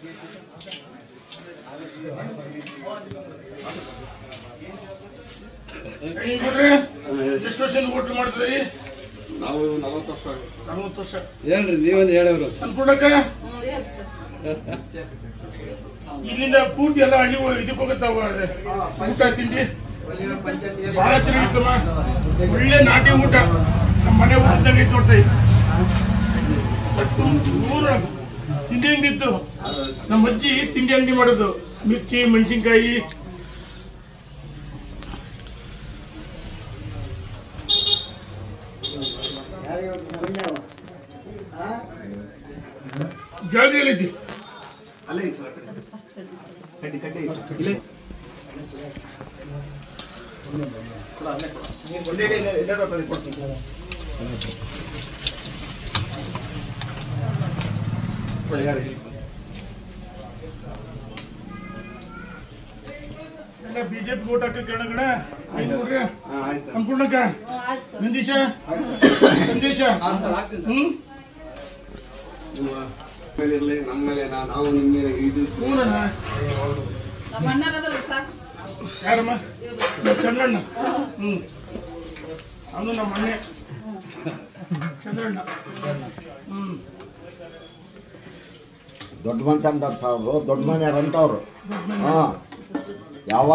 ಎಷ್ಟು ವರ್ಷದಿಂದ ಹೋಟ್ಲ್ ಮಾಡ್ತೀರಿ ನಾವು ನಲವತ್ತು ವರ್ಷ ಆಗಿದೆ. ನಲವತ್ತು ವರ್ಷ ಏನ್ರಿ ನೀವೇನು ಹೇಳವ್ರು ಅನ್ಕೊಂಡಕ್ಕ ಇಲ್ಲಿಂದ ಪೂರ್ತಿ ಎಲ್ಲ ಹಳ್ಳಿ ಇದಕ್ಕೆ ಹೋಗುತ್ತಾವ ಊಟ ತಿಂಡಿ ಬಹಳ ಚೆನ್ನಾಗಿತ್ತಮ್ಮ ಒಳ್ಳೆ ನಾಟಿ ಊಟ ನಮ್ಮ ಮನೆ ಊಟದಂಗೆ ಐತೆ ನೋಡ್ತಾ ಊರ ತಿಂಡಿ ಅಂಗಡಿ ಇತ್ತು ನಮ್ಮ ಅಜ್ಜಿ ತಿಂಡಿ ಅಂಗಡಿ ಮಾಡೋದು ಮಿರ್ಚಿ ಮೆಣಸಿನ್ಕಾಯಿ ಜಾಗ ಎಲ್ಲಿದ್ದಿ ಎಲ್ಲ ಬಿಜೆಪಿ ಓಟ್ ಹಾಕಿ ಕೇಳಗಣ ಆಯ್ತು ನೋಡ್ರಿ ಅನ್ಕೊಂಡಕ್ಕ ನಂದೀಶ ಸಂದೇಶ ಹ್ಮ್ ಮೇಲೆ ಇರ್ಲಿ, ನಮ್ಮ ಮೇಲೆ ನಾ- ನಾವು ನಿಮ್ಮ ಮೇಲೆ ಇದು ಹ್ಞೂನಣ್ಣ ನಮ್ಮ ಅಣ್ಣನದಲ್ಲ ಸರ್ ಯಾರಮ್ಮ ಚಂದ್ರಣ್ಣ ಹ್ಮ್ ಅವನು ನಮ್ಮ ಅಣ್ಣೆ ಚಂದ್ರಣ್ಣ ಹ್ಮ್ ದೊಡ್ಡ ಮಂದಿ ಅಂತಾರ ಸಾವ್ರು ದೊಡ್ಡ ಮನೆಯವ್ರು ಅಂತವ್ರು ಹಾ ಯಾವ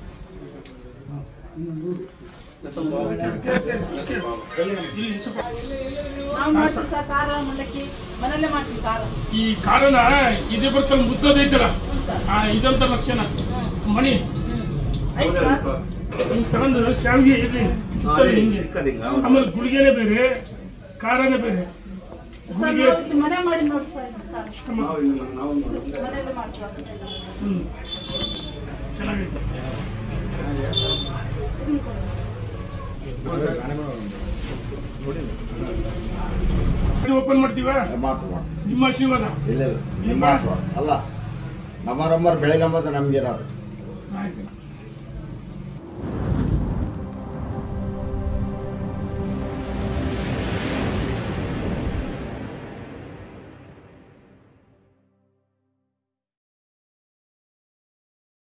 ಇಲ್ಲಿ ಸ್ವಲ್ಪ ನಾವು ಮಾಡ್ತೀವಿ ಸರ್ ಖಾರ ಮಂಡಕ್ಕಿ ಮನೆಯಲ್ಲೇ ಮಾಡ್ತೀವಿ ಖಾರ ಈ ಕಾರಣ ಇದೇ ಬರ್ಕಲ್ ಮುದ್ದದೈತಲ್ಲ ಸರ್. ಆ ಇದಂತ ಲಕ್ಷಣ ಮಣಿ ಆಯ್ತು ಸರ್ ಹಿಂಗ್ ತಗೊಂಡು ಶಾವಿಗೆ ಇರ್ಲಿ ಮುತ್ತಲ್ಲಿ ಹಿಂಗೆ ಆಮೇಲೆ ಗುಳಿಗೆನೆ ಬೇರೆ ಖಾರನೇ ಬೇರೆ ಸರ್ ಗುಳಿಗೆ ನಾವು ಇಲ್ಲಿ ಮನೆ ಮಾಡಿ ನೋಡಿ ಸರ್ ಇದು ಖಾರ ನಾವು ಇನ್ನು ನಾವು ಮನೆಯಲ್ಲೇ ಮಾಡ್ತೀವಿ ಹ್ಮ್ ಚೆನ್ನಾಗೈತೆ ಇದನ್ನ ಕೊಡಿ. ಓಪನ್ ಮಾಡ್ತೀವ ಮಾತು ನಿಮ್ಮ ಆಶೀರ್ವಾದ ಇಲ್ಲ ಇಲ್ಲ ನಿಮ್ಮ ಆಶ್ವಾಸ. ಅಲ್ಲ ನಮ್ಮ ನಂಬರ್ ಬೆಳೆ ನಂಬರ್ ನಮ್ಗೆ ಇರೋದು ಆಯ್ತು